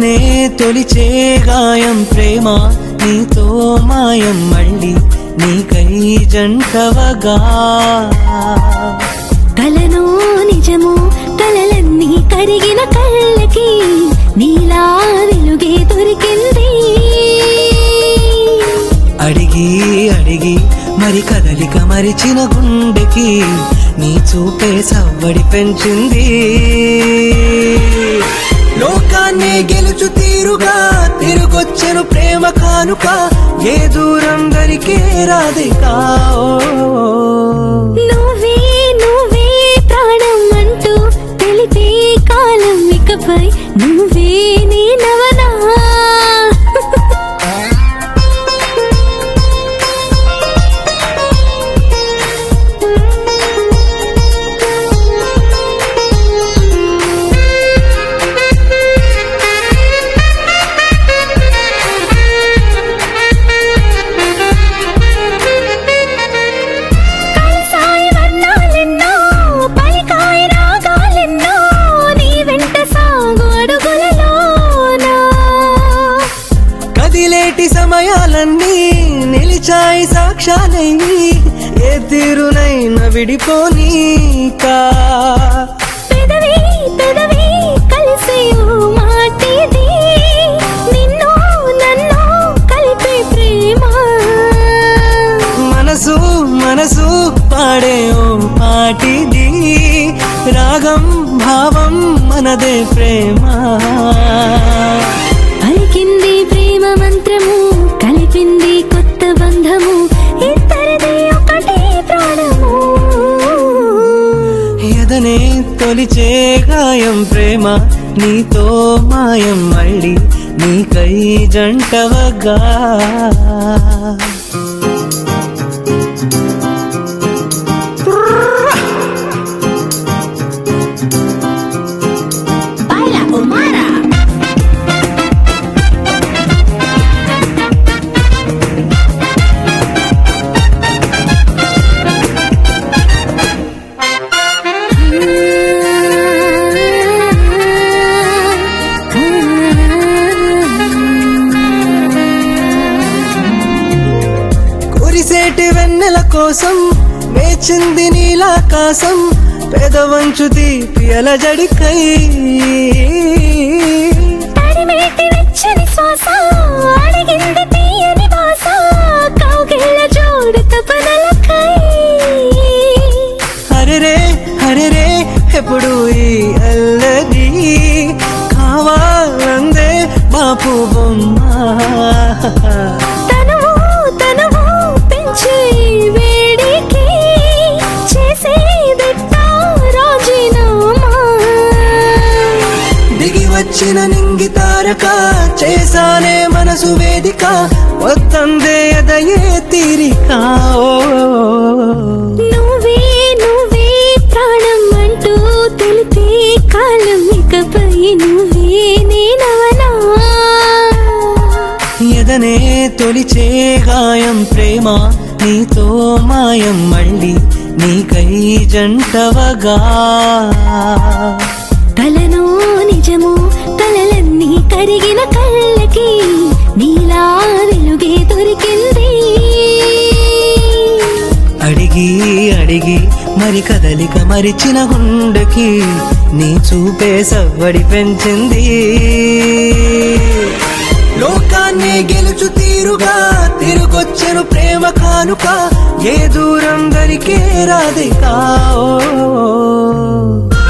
ఎదనే తొలిచే గాయం ప్రేమ నీతో మాయం మళ్ళీ నీకై జంటవగా కలను నిజము కలలన్నీ కరిగిన కళ్ళకి నీలా వెలుగే దొరికింది అడిగి అడిగి మరి కదలిక మరిచిన గుండెకి నీ చూపే సవ్వడి పెంచింది లోకాన్ని గెలుచు తీరుగా తిరుగొచ్చెను ప్రేమ కానుక ఏ దూరం దరికే రాధికా ఓ. నువ్వే నువ్వే ప్రాణం అంటూ తెలిపే కాలం ఇకపై నువ్వే నేనవనా కలిసాయి వర్ణాలెన్నో పలికాయి రాగాలెన్నో నీ వెంట సాగు అడుగులలోనా కదిలేటి సమయాలన్నీ నిలిచాయి సాక్ష్యాలయ్యి ఏ తీరునైన విడిపోనీకా పెదవి పెదవి కలిసే ఓ మాటిది నిన్ను నన్ను కలిపే ప్రేమ మనసు మనసు పాడే ఓ పాటిది రాగం భావం మనదే ప్రేమ పలికింది ప్రేమ మంత్రము కలిపింది కొత్త బంధము ఇద్దరిది ఒకటే ప్రాణము ఎదనే తొలిచే గాయం ప్రేమ నీతో మాయం మళ్ళీ నీకై జంటవగా Baila Omara. కురిసేటి వెన్నెల కోసం వేచింది నీలాకాశం పెదవంచు తీపి అలజడికై తడిమేటి వెచ్చని శ్వాస అడిగింది తీయని భాష కౌగిళ్ళ జోడు తపనలకై హరిరే హరిరే ఎప్పుడు ఈ అల్లది కావాలందే బాపు బొమ్మ తనువు తనువు పెంచే వేడికి చేసేదిట్ట రాజీనామా దిగి వచ్చిన నింగి తారక చేసానే మనసు వేదిక వద్దందే ఎదయే తీరిక ఓ. నువ్వే నువ్వే ప్రాణం అంటూ తెలిపే కాలం ఇకపై నువ్వే నేనవనా ఎదనే తొలిచే గాయం ప్రేమ నీతో మాయం మళ్ళీ నీకై జంటవగా కలను నిజము కలలన్నీ కరిగిన కళ్ళకి నీలా వెలుగే దొరికింది అడిగి అడిగి మరి కదలిక మరిచిన గుండెకి నీ చూపే సవ్వడి పెంచింది లోకాన్ని గెలుచు తీరుగా తిరుగొచ్చెను ప్రేమ కానుక ఏ దూరం దరికే రాధికా ఓ